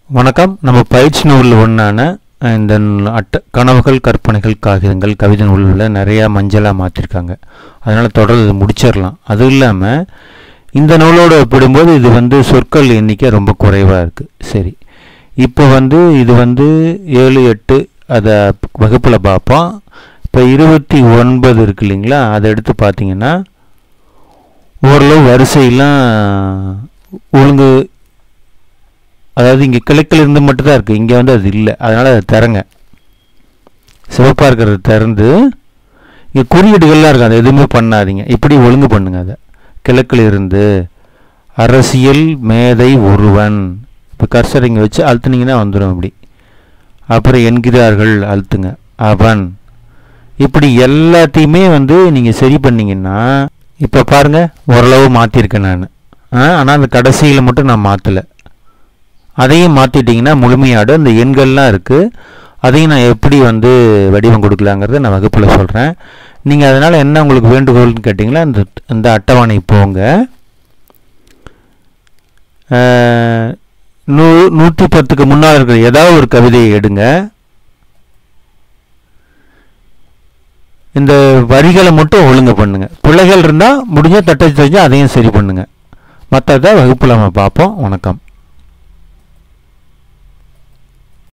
வணக்கம் நம்ம பயிற்சி நூலில் ஒன்றான இந்த நூல் அட்டை கனவுகள் கற்பனைகள் காகிதங்கள் கவிதை நூலில் நிறையா மஞ்சளாக மாற்றிருக்காங்க அதனால் தொடர்ந்து இது முடிச்சிடலாம் அதுவும் இல்லாமல் இந்த நூலோடு ஒப்பிடும்போது இது வந்து சொற்கள் எண்ணிக்கை ரொம்ப குறைவாக இருக்குது சரி இப்போ வந்து இது வந்து ஏழு எட்டு அதை வகுப்பில் பார்ப்போம் இப்போ இருபத்தி ஒன்பது இருக்கு இல்லைங்களா அதை எடுத்து பார்த்தீங்கன்னா ஓரளவு வரிசையெல்லாம் ஒழுங்கு அதாவது இங்கே கிழக்கில் இருந்து மட்டும்தான் இருக்குது இங்கே வந்து அது இல்லை அதனால் அதை திறங்க சிவப்பாக இருக்கிறத திறந்து இங்கே குறியீடுகள்லாம் இருக்கும் அதை எதுவுமே பண்ணாதீங்க இப்படி ஒழுங்கு பண்ணுங்க அதை கிழக்கில் இருந்து அரசியல் மேதை ஒருவன் இப்போ கர்சர் இங்கே வச்சு அழுத்துனீங்கன்னா வந்துடும் இப்படி அப்புறம் என்கிறார்கள் அழுத்துங்க அவன் இப்படி எல்லாத்தையுமே வந்து நீங்கள் சரி பண்ணீங்கன்னா இப்போ பாருங்கள் ஓரளவு மாற்றிருக்கேன் நான் ஆனால் அந்த கடைசியில் மட்டும் நான் மாற்றலை அதையும் மாற்றிட்டிங்கன்னா முழுமையாடு அந்த எண்கள்லாம் இருக்குது அதையும் நான் எப்படி வந்து வடிவம் கொடுக்கலாங்கிறத நான் வகுப்பில் சொல்கிறேன் நீங்கள் அதனால் என்ன உங்களுக்கு வேண்டுகோள்னு கேட்டிங்களா இந்த இந்த அட்டவணை போங்க அஹ், நூ நூற்றி பத்துக்கு முன்னால் இருக்கிற ஏதாவது ஒரு கவிதையை எடுங்க இந்த வரிகளை மட்டும் ஒழுங்கு பண்ணுங்க பிள்ளைகள் இருந்தால் முடிஞ்ச தட்டச்சு தெரிஞ்சால் அதையும் சரி பண்ணுங்க மற்றதை வகுப்பில் நம்ம பார்ப்போம் வணக்கம்